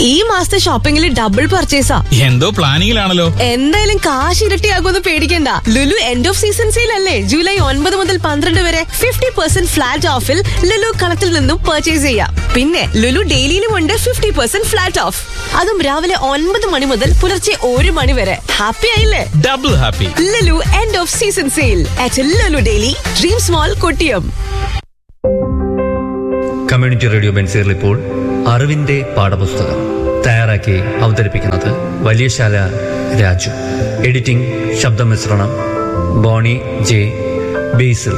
ഈ മാസത്തെ ഷോപ്പിംഗിൽ ഡബിൾ പർച്ചേസാ എന്തോ പ്ലാനിങ്ങിലാണല്ലോ എന്തായാലും കാശ് ഇരട്ടിയാകുമെന്ന് പേടിക്കണ്ട Lulu end of season sale അല്ലേ ജൂലൈ ഒൻപത് മുതൽ പന്ത്രണ്ട് വരെ ഫിഫ്റ്റി പെർസെന്റ് ഫ്ലാറ്റ് ഓഫിൽ ലുലു കളത്തിൽ നിന്നും പർച്ചേസ് ചെയ്യാം പിന്നെ ലുലു ഡെയിലിയിലും ഉണ്ട് ഫിഫ്റ്റി പെർസെന്റ് ഫ്ലാറ്റ് ഓഫ് അതും രാവിലെ ഒൻപത് മണി മുതൽ പുലർച്ചെ ഒരു മണി വരെ ഹാപ്പി ആയില്ലേ double happy Lulu end of season sale at Lulu daily dream small Kottiyam community radio ബെൻസീറിൽ ഇപ്പോൾ അറിവിന്റെ പാഠപുസ്തകം തയ്യാറാക്കി അവതരിപ്പിക്കുന്നത് വലിയശാല രാജു എഡിറ്റിംഗ് ശബ്ദമിശ്രണം ബോണി ജെ ബേസിൽ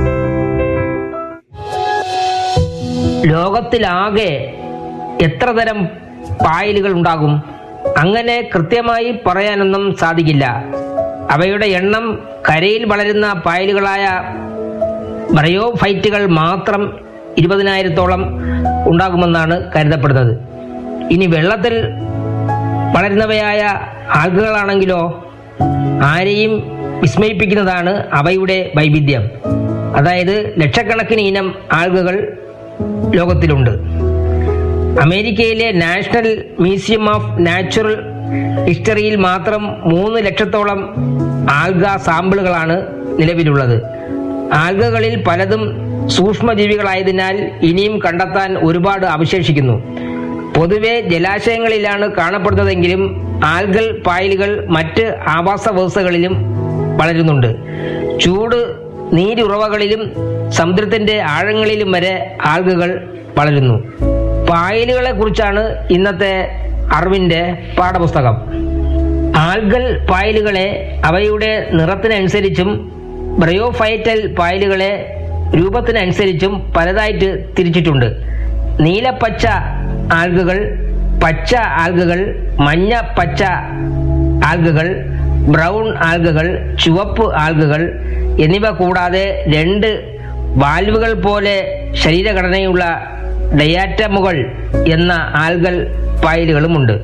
ലോകത്തിലാകെ എത്ര തരം പായലുകൾ ഉണ്ടാകും അങ്ങനെ കൃത്യമായി പറയാനൊന്നും സാധിക്കില്ല അവയുടെ എണ്ണം കരയിൽ വളരുന്ന പായലുകളായ ബ്രയോഫൈറ്റുകൾ മാത്രം ഇരുപതിനായിരത്തോളം ഉണ്ടാകുമെന്നാണ് കരുതപ്പെടുന്നത് ഇനി വെള്ളത്തിൽ വളരുന്നവയായ ആൽഗകളാണെങ്കിലോ ആരെയും വിസ്മയിപ്പിക്കുന്നതാണ് അവയുടെ വൈവിധ്യം അതായത് ലക്ഷക്കണക്കിന് ഇനം ആൽഗകൾ ലോകത്തിലുണ്ട് അമേരിക്കയിലെ നാഷണൽ മ്യൂസിയം ഓഫ് നാച്ചുറൽ ഹിസ്റ്ററിയിൽ മാത്രം മൂന്ന് ലക്ഷത്തോളം ആൽഗ സാമ്പിളുകളാണ് നിലവിലുള്ളത് ആൽഗകളിൽ പലതും സൂക്ഷ്മജീവികളായതിനാൽ ഇനിയും കണ്ടെത്താൻ ഒരുപാട് അവശേഷിക്കുന്നു പൊതുവെ ജലാശയങ്ങളിലാണ് കാണപ്പെടുന്നതെങ്കിലും ആൽഗൽ പായലുകൾ മറ്റ് ആവാസ വ്യവസ്ഥകളിലും വളരുന്നുണ്ട് ചൂട് നീരുറവകളിലും സമുദ്രത്തിന്റെ ആഴങ്ങളിലും വരെ ആൽഗകൾ വളരുന്നു പായലുകളെ കുറിച്ചാണ് ഇന്നത്തെ അറിവിന്റെ പാഠപുസ്തകം ആൽഗൽ പായലുകളെ അവയുടെ നിറത്തിനനുസരിച്ചും ബ്രയോഫൈറ്റൽ പായലുകളെ രൂപത്തിനനുസരിച്ചും പലതായിട്ട് തിരിച്ചിട്ടുണ്ട് നീലപ്പച്ച ആൽഗകൾ പച്ച ആൽഗകൾ മഞ്ഞ പച്ച ആൽഗകൾ ബ്രൗൺ ആൽഗകൾ ചുവപ്പ് ആൽഗകൾ എന്നിവ കൂടാതെ രണ്ട് വാൽവുകൾ പോലെ ശരീരഘടനയുള്ള ഡയാറ്റമുകൾ എന്ന ആൽഗൽ പായലുകളുമുണ്ട്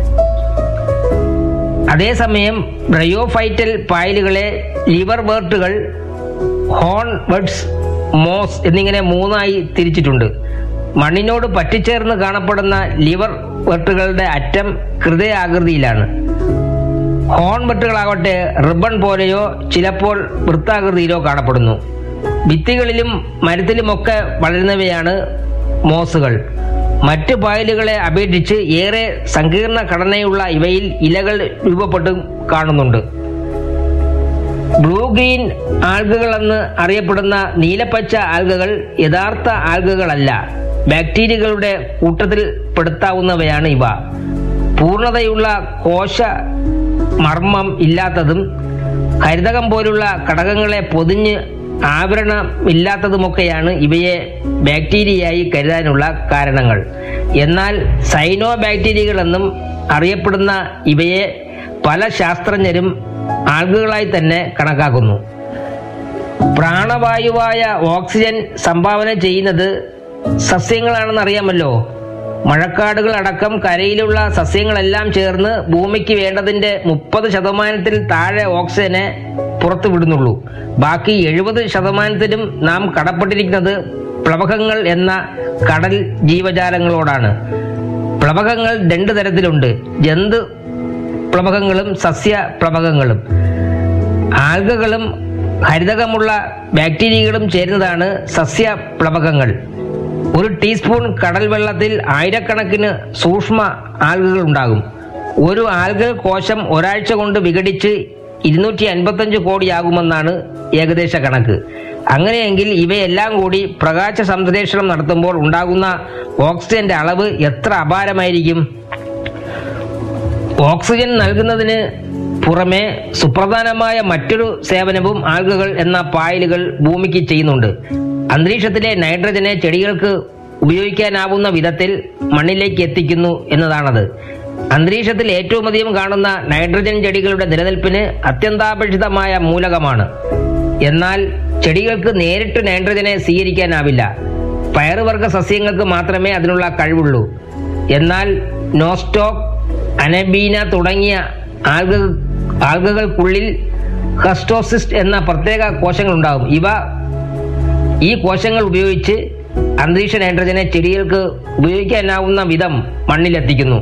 അതേസമയം ബ്രയോഫൈറ്റൽ പായലുകളെ ലിവർ വേർട്ടുകൾ ഹോൺ വെഡ്സ് മോസ് എന്നിങ്ങനെ മൂന്നായി തിരിച്ചിട്ടുണ്ട് മണ്ണിനോട് പറ്റിച്ചേർന്ന് കാണപ്പെടുന്ന ലിവർ വെട്ടുകളുടെ അറ്റം ഹൃദയാകൃതിയിലാണ് ഹോൺ വെട്ടുകളാകട്ടെ റിബൺ പോലെയോ ചിലപ്പോൾ വൃത്താകൃതിയിലോ കാണപ്പെടുന്നു ഭിത്തികളിലും മരത്തിലുമൊക്കെ വളരുന്നവയാണ് മോസുകൾ മറ്റ് പായലുകളെ അപേക്ഷിച്ച് ഏറെ സങ്കീർണ ഘടനയുള്ള ഇവയിൽ ഇലകൾ രൂപപ്പെട്ടും കാണുന്നുണ്ട് ബ്ലൂ ഗ്രീൻ ആൽഗകൾ എന്ന് അറിയപ്പെടുന്ന നീലപ്പച്ച ആൽഗകൾ യഥാർത്ഥ ആൽഗകളല്ല ബാക്ടീരിയകളുടെ കൂട്ടത്തിൽ പെടുത്താവുന്നവയാണ് ഇവ പൂർണ്ണതയുള്ള കോശ മർമ്മം ഇല്ലാത്തതും ഹരിതകം പോലുള്ള ഘടകങ്ങളെ പൊതിഞ്ഞ് ആവരണമില്ലാത്തതുമൊക്കെയാണ് ഇവയെ ബാക്ടീരിയയായി കരുതാനുള്ള കാരണങ്ങൾ എന്നാൽ സൈനോ ബാക്ടീരിയകൾ എന്നും അറിയപ്പെടുന്ന ഇവയെ പല ശാസ്ത്രജ്ഞരും ആൽഗകളായി തന്നെ കണക്കാക്കുന്നു പ്രാണവായുവായ ഓക്സിജൻ സംഭാവന ചെയ്യുന്നത് സസ്യങ്ങളാണെന്ന് അറിയാമല്ലോ മഴക്കാടുകൾ അടക്കം കരയിലുള്ള സസ്യങ്ങളെല്ലാം ചേർന്ന് ഭൂമിക്ക് വേണ്ടതിന്റെ മുപ്പത് ശതമാനത്തിൽ താഴെ ഓക്സിജനെ പുറത്തുവിടുന്നുള്ളൂ ബാക്കി എഴുപത് ശതമാനത്തിലും നാം കടപ്പെട്ടിരിക്കുന്നത് പ്ലവകങ്ങൾ എന്ന കടൽ ജീവജാലങ്ങളോടാണ് പ്ലവകങ്ങൾ രണ്ട് തരത്തിലുണ്ട് ജന്തു പ്ലവകങ്ങളും സസ്യ പ്ലവകങ്ങളും ആൽഗകളും ഹരിതകമുള്ള ബാക്ടീരിയകളും ചേരുന്നതാണ് സസ്യ പ്ലവകങ്ങൾ ഒരു ടീസ്പൂൺ കടൽ വെള്ളത്തിൽ ആയിരക്കണക്കിന് സൂക്ഷ്മ ആൽഗകൾ ഉണ്ടാകും ഒരു ആൽഗൽ കോശം ഒരാഴ്ച കൊണ്ട് വിഘടിച്ച് ഇരുന്നൂറ്റി അൻപത്തഞ്ച് കോടിയാകുമെന്നാണ് ഏകദേശ കണക്ക് അങ്ങനെയെങ്കിൽ ഇവയെല്ലാം കൂടി പ്രകാശ സംശ്ലേഷണം നടത്തുമ്പോൾ ഉണ്ടാകുന്ന ഓക്സിജന്റെ അളവ് എത്ര അപാരമായിരിക്കും ഓക്സിജൻ നൽകുന്നതിന് പുറമെ സുപ്രധാനമായ മറ്റൊരു സേവനവും ആൽഗകൾ എന്ന പായലുകൾ ഭൂമിക്ക് ചെയ്യുന്നുണ്ട് അന്തരീക്ഷത്തിലെ നൈട്രജനെ ചെടികൾക്ക് ഉപയോഗിക്കാനാവുന്ന വിധത്തിൽ മണ്ണിലേക്ക് എത്തിക്കുന്നു എന്നതാണത് അന്തരീക്ഷത്തിൽ ഏറ്റവും അധികം കാണുന്ന നൈട്രജൻ ചെടികളുടെ നിലനിൽപ്പിന് അത്യന്താപേക്ഷിതമായ മൂലകമാണ് എന്നാൽ ചെടികൾക്ക് നേരിട്ട് നൈട്രജനെ സ്വീകരിക്കാനാവില്ല പയറുവർഗ സസ്യങ്ങൾക്ക് മാത്രമേ അതിനുള്ള കഴിവുള്ളൂ എന്നാൽ നോസ്റ്റോക്ക് അനബീന തുടങ്ങിയ ആൽഗ ആൽഗകൾക്കുള്ളിൽ ഹസ്റ്റോസിസ്റ്റ് എന്ന പ്രത്യേക കോശങ്ങൾ ഉണ്ടാകും ഇവ ഈ കോശങ്ങൾ ഉപയോഗിച്ച് അന്തരീക്ഷ നൈട്രജനെ ചെടികൾക്ക് ഉപയോഗിക്കാനാവുന്ന വിധം മണ്ണിലെത്തിക്കുന്നു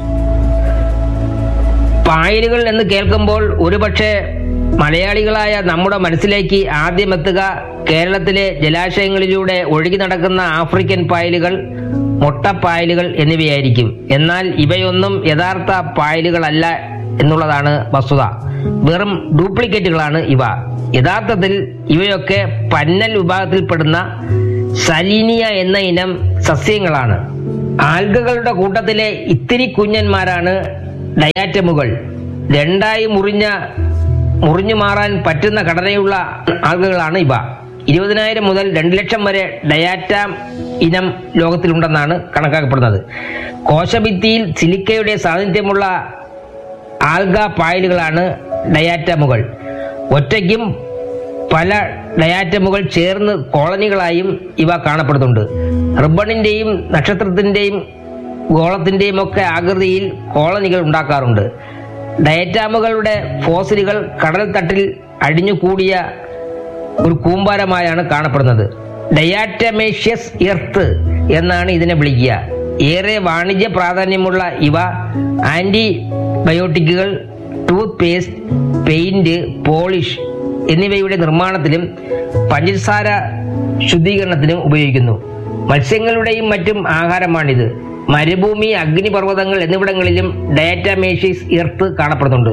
പായലുകൾ എന്ന് കേൾക്കുമ്പോൾ ഒരുപക്ഷെ മലയാളികളായ നമ്മുടെ മനസ്സിലേക്ക് ആദ്യം എത്തുക കേരളത്തിലെ ജലാശയങ്ങളിലൂടെ ഒഴുകി നടക്കുന്ന ആഫ്രിക്കൻ പായലുകൾ മൊട്ടപ്പായലുകൾ എന്നിവയായിരിക്കും എന്നാൽ ഇവയൊന്നും യഥാർത്ഥ പായലുകളല്ല എന്നുള്ളതാണ് വസ്തുത വെറും ഡ്യൂപ്ലിക്കേറ്റുകളാണ് ഇവ യഥാർത്ഥത്തിൽ ഇവയൊക്കെ പന്നൽ വിഭാഗത്തിൽപ്പെടുന്ന സലീനിയ എന്ന ഇനം സസ്യങ്ങളാണ് ആൽഗകളുടെ കൂട്ടത്തിലെ ഇത്തിരി കുഞ്ഞന്മാരാണ് ഡയാറ്റമുകൾ രണ്ടായി മുറിഞ്ഞ മുറിഞ്ഞു മാറാൻ പറ്റുന്ന ഘടനയുള്ള ആൽഗകളാണ് ഇവ ഇരുപതിനായിരം മുതൽ രണ്ട് ലക്ഷം വരെ ഡയാറ്റാം ഇനം ലോകത്തിലുണ്ടെന്നാണ് കണക്കാക്കപ്പെടുന്നത് കോശഭിത്തിയിൽ സിലിക്കയുടെ സാന്നിധ്യമുള്ള ആൽഗ പായലുകളാണ് ഡയാറ്റമുകൾ ഒറ്റയ്ക്കും പല ഡയാറ്റമുകൾ ചേർന്ന് കോളനികളായും ഇവ കാണപ്പെടുന്നുണ്ട് റിബണിന്റെയും നക്ഷത്രത്തിന്റെയും ഗോളത്തിന്റെയും ഒക്കെ ആകൃതിയിൽ കോളനികൾ ഉണ്ടാക്കാറുണ്ട് ഡയറ്റാമുകളുടെ ഫോസിലുകൾ കടൽ തട്ടിൽ അടിഞ്ഞുകൂടിയ ഒരു കൂമ്പാരമായാണ് കാണപ്പെടുന്നത് ഡയാറ്റമേഷ്യസ് എർത്ത് എന്നാണ് ഇതിനെ വിളിക്കുക ഏറെ വാണിജ്യ പ്രാധാന്യമുള്ള ഇവ ആന്റിബയോട്ടിക്കുകൾ ടൂത്ത് പേസ്റ്റ് പെയിന്റ് പോളിഷ് എന്നിവയുടെ നിർമ്മാണത്തിലും പഞ്ചസാര ശുദ്ധീകരണത്തിനും ഉപയോഗിക്കുന്നു മത്സ്യങ്ങളുടെയും മറ്റും ആഹാരമാണിത് മരുഭൂമി അഗ്നിപർവ്വതങ്ങൾ എന്നിവിടങ്ങളിലും ഡയാറ്റമേഷ്യസ് എർത്ത് കാണപ്പെടുന്നുണ്ട്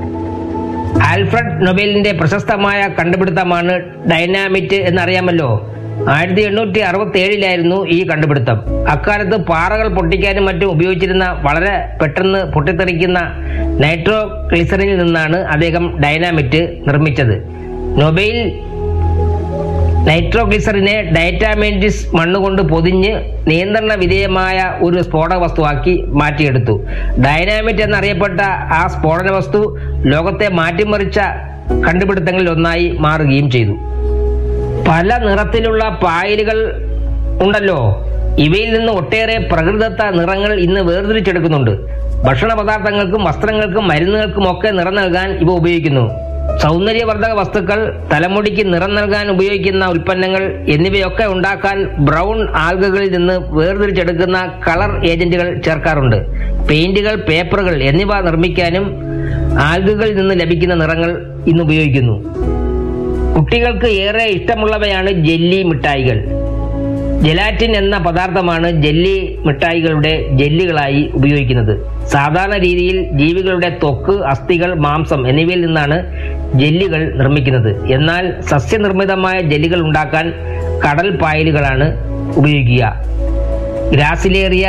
ആൽഫ്രഡ് നൊബേലിന്റെ പ്രശസ്തമായ കണ്ടുപിടുത്തമാണ് ഡൈനാമിറ്റ് എന്നറിയാമല്ലോ ആയിരത്തി എണ്ണൂറ്റി അറുപത്തി ഏഴിലായിരുന്നു ഈ കണ്ടുപിടുത്തം അക്കാലത്ത് പാറകൾ പൊട്ടിക്കാനും മറ്റും ഉപയോഗിച്ചിരുന്ന വളരെ പെട്ടെന്ന് പൊട്ടിത്തെറിക്കുന്ന നൈട്രോ ഗ്ലിസറിനിൽ നിന്നാണ് അദ്ദേഹം ഡൈനാമിറ്റ് നിർമ്മിച്ചത് നൊബൈൽ നൈട്രോഗ്ലിസറിനെ ഡയറ്റാമെന്റിസ് മണ്ണുകൊണ്ട് പൊതിഞ്ഞ് നിയന്ത്രണ വിധേയമായ ഒരു സ്ഫോടക വസ്തുവാക്കി മാറ്റിയെടുത്തു ഡൈനാമിറ്റ് എന്നറിയപ്പെട്ട ആ സ്ഫോടന വസ്തു ലോകത്തെ മാറ്റിമറിച്ച കണ്ടുപിടുത്തങ്ങളിൽ ഒന്നായി മാറുകയും ചെയ്തു പല നിറത്തിലുള്ള പായലുകൾ ഉണ്ടല്ലോ ഇവയിൽ നിന്ന് ഒട്ടേറെ പ്രകൃതിദത്ത നിറങ്ങൾ ഇന്ന് വേർതിരിച്ചെടുക്കുന്നുണ്ട് ഭക്ഷണ പദാർത്ഥങ്ങൾക്കും വസ്ത്രങ്ങൾക്കും മരുന്നുകൾക്കും ഒക്കെ നിറം നൽകാൻ ഇവ ഉപയോഗിക്കുന്നു സൗന്ദര്യവർദ്ധക വസ്തുക്കൾ തലമുടിക്ക് നിറം നൽകാൻ ഉപയോഗിക്കുന്ന ഉൽപ്പന്നങ്ങൾ എന്നിവയൊക്കെ ഉണ്ടാക്കാൻ ബ്രൗൺ ആൽഗകളിൽ നിന്ന് വേർതിരിച്ചെടുക്കുന്ന കളർ ഏജന്റുകൾ ചേർക്കാറുണ്ട് പെയിന്റുകൾ പേപ്പറുകൾ എന്നിവ നിർമ്മിക്കാനും ആൽഗകളിൽ നിന്ന് ലഭിക്കുന്ന നിറങ്ങൾ ഇന്ന് ഉപയോഗിക്കുന്നു കുട്ടികൾക്ക് ഏറെ ഇഷ്ടമുള്ളവയാണ് ജെല്ലി മിഠായികൾ ജെലാറ്റിൻ എന്ന പദാർത്ഥമാണ് ജെല്ലി മിഠായികളുടെ ജെല്ലുകളായി ഉപയോഗിക്കുന്നത് സാധാരണ രീതിയിൽ ജീവികളുടെ ത്വക്ക് അസ്ഥികൾ മാംസം എന്നിവയിൽ നിന്നാണ് ജെല്ലുകൾ നിർമ്മിക്കുന്നത് എന്നാൽ സസ്യനിർമ്മിതമായ ജെല്ലുകൾ ഉണ്ടാക്കാൻ കടൽ പായലുകളാണ് ഉപയോഗിക്കുക ഗ്രാസിലേറിയ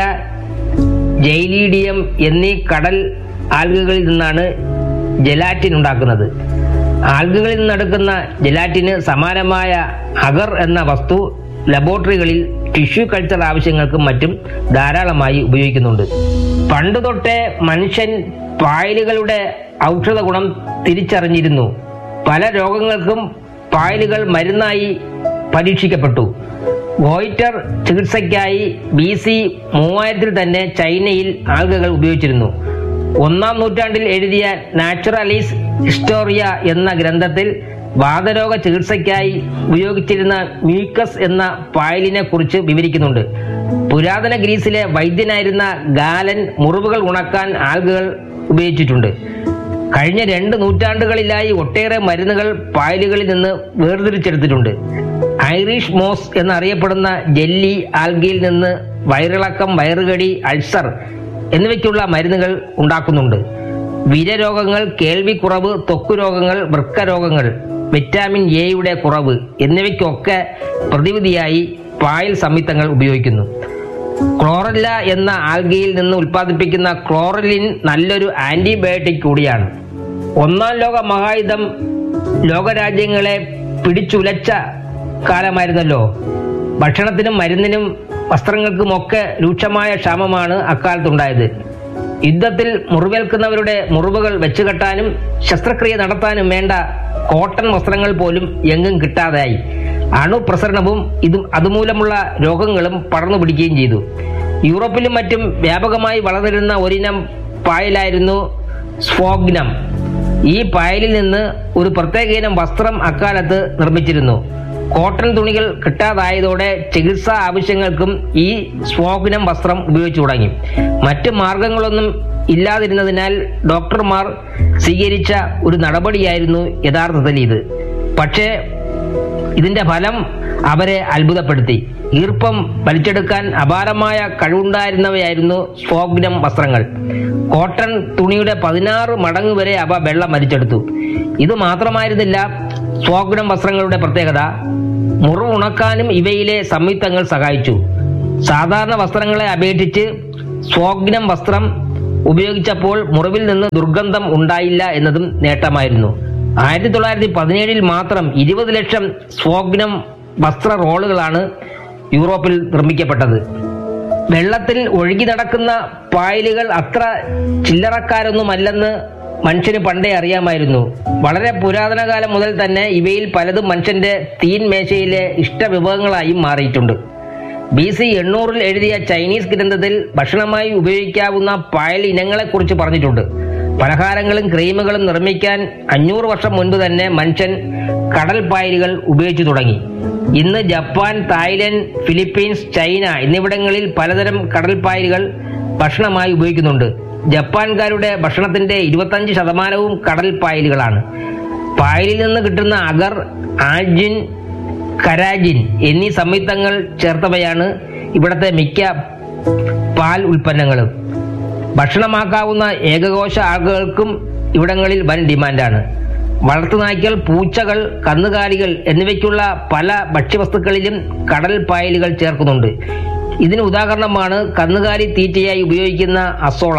ജൈലീഡിയം എന്നീ കടൽ ആൽഗകളിൽ നിന്നാണ് ജെലാറ്റിൻ ഉണ്ടാക്കുന്നത് ആൽഗകളിൽ നിന്നെടുക്കുന്ന ജെലാറ്റിന് സമാനമായ അഗർ എന്ന വസ്തു ലബോറട്ടറികളിൽ ടിഷ്യൂ കൾച്ചർ ആവശ്യങ്ങൾക്കും മറ്റും ധാരാളമായി ഉപയോഗിക്കുന്നുണ്ട് പണ്ട് തൊട്ടേ മനുഷ്യൻ പായലുകളുടെ ഔഷധ ഗുണം തിരിച്ചറിഞ്ഞിരുന്നു പല രോഗങ്ങൾക്കും പായലുകൾ മരുന്നായി പരീക്ഷിക്കപ്പെട്ടു ഗോയിറ്റർ ചികിത്സയ്ക്കായി ബി സി മൂവായിരത്തിൽ തന്നെ ചൈനയിൽ ആൽഗകൾ ഉപയോഗിച്ചിരുന്നു ഒന്നാം നൂറ്റാണ്ടിൽ എഴുതിയ നാച്ചുറലീസ് ഹിസ്റ്റോറിയ എന്ന ഗ്രന്ഥത്തിൽ വാതരോഗ ചികിത്സയ്ക്കായി ഉപയോഗിച്ചിരുന്ന മ്യൂക്കസ് എന്ന പായലിനെ കുറിച്ച് വിവരിക്കുന്നുണ്ട് പുരാതന ഗ്രീസിലെ വൈദ്യനായിരുന്ന ഗാലൻ മുറിവുകൾ ഉണക്കാൻ ആൽഗകൾ ഉപയോഗിച്ചിട്ടുണ്ട് കഴിഞ്ഞ രണ്ട് നൂറ്റാണ്ടുകളിലായി ഒട്ടേറെ മരുന്നുകൾ പായലുകളിൽ നിന്ന് വേർതിരിച്ചെടുത്തിട്ടുണ്ട് ഐറിഷ് മോസ് എന്നറിയപ്പെടുന്ന ജെല്ലി ആൽഗയിൽ നിന്ന് വയറിളക്കം വയറുകടി അൾസർ എന്നിവയ്ക്കുള്ള മരുന്നുകൾ ഉണ്ടാക്കുന്നുണ്ട് വിരരോഗങ്ങൾ കേൾവിക്കുറവ് ത്വക്ക് രോഗങ്ങൾ വൃക്ക രോഗങ്ങൾ വിറ്റാമിൻ എയുടെ കുറവ് എന്നിവയ്ക്കൊക്കെ പ്രതിവിധിയായി പായൽ സംയുക്തങ്ങൾ ഉപയോഗിക്കുന്നു ക്ലോറല്ല എന്ന ആൽഗയിൽ നിന്ന് ഉൽപ്പാദിപ്പിക്കുന്ന ക്ലോറലിൻ നല്ലൊരു ആന്റിബയോട്ടിക് കൂടിയാണ് ഒന്നാം ലോക മഹായുധം ലോകരാജ്യങ്ങളെ പിടിച്ചുലച്ച കാലമായിരുന്നല്ലോ ഭക്ഷണത്തിനും മരുന്നിനും വസ്ത്രങ്ങൾക്കുമൊക്കെ രൂക്ഷമായ ക്ഷാമമാണ് അക്കാലത്തുണ്ടായത് യുദ്ധത്തിൽ മുറിവേൽക്കുന്നവരുടെ മുറിവുകൾ വെച്ചുകെട്ടാനും ശസ്ത്രക്രിയ നടത്താനും വേണ്ട കോട്ടൺ വസ്ത്രങ്ങൾ പോലും എങ്ങും കിട്ടാതായി അണുപ്രസരണവും ഇതും അതുമൂലമുള്ള രോഗങ്ങളും പടർന്നു പിടിക്കുകയും ചെയ്തു യൂറോപ്പിലും മറ്റും വ്യാപകമായി വളർന്നിരുന്ന ഒരിനം പായലായിരുന്നു സ്ഫോഗ്നം ഈ പായലിൽ നിന്ന് ഒരു പ്രത്യേക ഇനം വസ്ത്രം അക്കാലത്ത് നിർമ്മിച്ചിരുന്നു കോട്ടൺ തുണികൾ കിട്ടാതായതോടെ ചികിത്സാ ആവശ്യങ്ങൾക്കും ഈ സ്പോഗ്നം വസ്ത്രം ഉപയോഗിച്ചു തുടങ്ങി മറ്റ് മാർഗങ്ങളൊന്നും ഇല്ലാതിരുന്നതിനാൽ ഡോക്ടർമാർ സ്വീകരിച്ച ഒരു നടപടിയായിരുന്നു യഥാർത്ഥത്തിൽ ഇത് പക്ഷേ ഇതിന്റെ ഫലം അവരെ അത്ഭുതപ്പെടുത്തി ഈർപ്പം വലിച്ചെടുക്കാൻ അപാരമായ കഴിവുണ്ടായിരുന്നവയായിരുന്നു സ്പോഗ്നം വസ്ത്രങ്ങൾ കോട്ടൺ തുണിയുടെ പതിനാറ് മടങ്ങ് വരെ അവ വെള്ളം വലിച്ചെടുത്തു ഇത് മാത്രമായിരുന്നില്ല സ്പോഗ്നം വസ്ത്രങ്ങളുടെ പ്രത്യേകത മുറിവ് ഉണക്കാനും ഇവയിലെ സംയുക്തങ്ങൾ സഹായിച്ചു സാധാരണ വസ്ത്രങ്ങളെ അപേക്ഷിച്ച് സ്പോഗ്നം വസ്ത്രം ഉപയോഗിച്ചപ്പോൾ മുറിവിൽ നിന്ന് ദുർഗന്ധം ഉണ്ടായില്ല എന്നതും നേട്ടമായിരുന്നു ആയിരത്തി തൊള്ളായിരത്തി പതിനേഴിൽ മാത്രം ഇരുപത് ലക്ഷം സ്പോഗ്നം വസ്ത്ര റോളുകളാണ് യൂറോപ്പിൽ നിർമ്മിക്കപ്പെട്ടത് വെള്ളത്തിൽ ഒഴുകി നടക്കുന്ന പായലുകൾ അത്ര ചില്ലറക്കാരൊന്നുമല്ലെന്ന് മനുഷ്യന് പണ്ടേ അറിയാമായിരുന്നു വളരെ പുരാതന കാലം മുതൽ തന്നെ ഇവയിൽ പലതും മനുഷ്യന്റെ തീൻ മേശയിലെ ഇഷ്ടവിഭവങ്ങളായും മാറിയിട്ടുണ്ട് ബി സി എണ്ണൂറിൽ എഴുതിയ ചൈനീസ് ഗ്രന്ഥത്തിൽ ഭക്ഷണമായി ഉപയോഗിക്കാവുന്ന പായൽ ഇനങ്ങളെക്കുറിച്ച് പറഞ്ഞിട്ടുണ്ട് പലഹാരങ്ങളും ക്രീമുകളും നിർമ്മിക്കാൻ അഞ്ഞൂറ് വർഷം മുൻപ് തന്നെ മനുഷ്യൻ കടൽ പായലുകൾ ഉപയോഗിച്ചു തുടങ്ങി ഇന്ന് ജപ്പാൻ തായ്ലൻഡ് ഫിലിപ്പീൻസ് ചൈന എന്നിവിടങ്ങളിൽ പലതരം കടൽ പായലുകൾ ഭക്ഷണമായി ഉപയോഗിക്കുന്നുണ്ട് ജപ്പാൻകാരുടെ ഭക്ഷണത്തിന്റെ ഇരുപത്തഞ്ച് ശതമാനവും കടൽ പായലുകളാണ് പായലിൽ നിന്ന് കിട്ടുന്ന അഗർ ആൽജിൻ കരാജിൻ എന്നീ സംയുക്തങ്ങൾ ചേർത്തവയാണ് ഇവിടുത്തെ മിക്ക പാൽ ഉൽപ്പന്നങ്ങളും ഭക്ഷണമാക്കാവുന്ന ഏകകോശ ആളുകൾക്കും ഇവിടങ്ങളിൽ വൻ ഡിമാൻഡാണ് വളർത്തുനായ്ക്കൾ പൂച്ചകൾ കന്നുകാലികൾ എന്നിവയ്ക്കുള്ള പല ഭക്ഷ്യവസ്തുക്കളിലും കടൽ പായലുകൾ ചേർക്കുന്നുണ്ട് ഇതിന് ഉദാഹരണമാണ് കന്നുകാലി തീറ്റയായി ഉപയോഗിക്കുന്ന അസോള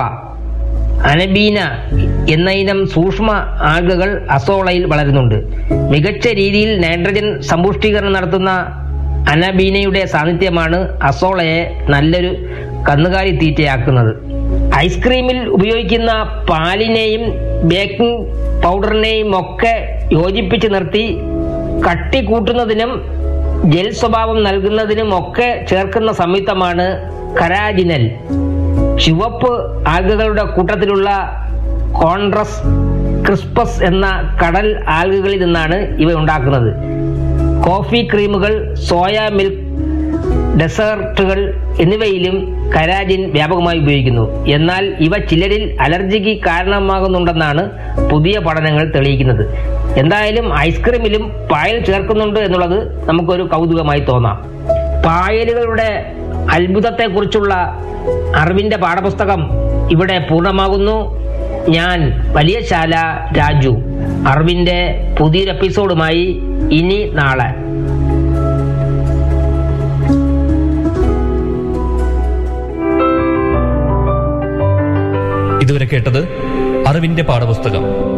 അനബീന എന്ന ഇനം സൂക്ഷ്മ ആൽഗകൾ അസോളയിൽ വളരുന്നുണ്ട് മികച്ച രീതിയിൽ നൈട്രജൻ സമ്പുഷ്ടീകരണം നടത്തുന്ന അനബീനയുടെ സാന്നിധ്യമാണ് അസോളയെ നല്ലൊരു കന്നുകാലി തീറ്റയാക്കുന്നത് ഐസ്ക്രീമിൽ ഉപയോഗിക്കുന്ന പാലിനെയും ബേക്കിംഗ് പൗഡറിനെയും ഒക്കെ യോജിപ്പിച്ച് നിർത്തി കട്ടി കൂട്ടുന്നതിനും ജെൽ സ്വഭാവം നൽകുന്നതിനും ഒക്കെ ചേർക്കുന്ന സംയുക്തമാണ് കരാജിനൽ ചുവപ്പ് ആൽഗകളുടെ കൂട്ടത്തിലുള്ള കോൺട്രസ് ക്രിസ്പസ് എന്ന കടൽ ആൽഗകളിൽ നിന്നാണ് ഇവ ഉണ്ടാക്കുന്നത് കോഫി ക്രീമുകൾ സോയ മിൽക്ക് ഡെസേർട്ടുകൾ എന്നിവയിലും കരാജിൻ വ്യാപകമായി ഉപയോഗിക്കുന്നു എന്നാൽ ഇവ ചിലരിൽ അലർജിക്ക് കാരണമാകുന്നുണ്ടെന്നാണ് പുതിയ പഠനങ്ങൾ തെളിയിക്കുന്നത് എന്തായാലും ഐസ്ക്രീമിലും പായൽ ചേർക്കുന്നുണ്ട് എന്നുള്ളത് നമുക്കൊരു കൗതുകമായി തോന്നാം പായലുകളുടെ അത്ഭുതത്തെക്കുറിച്ചുള്ള അറിവിന്റെ പാഠപുസ്തകം ഇവിടെ പൂർണ്ണമാകുന്നു ഞാൻ വലിയ ശാല രാജു അറിവിന്റെ പുതിയൊരു എപ്പിസോഡുമായി ഇനി നാളെ ഇതുവരെ കേട്ടത് അറിവിന്റെ പാഠപുസ്തകം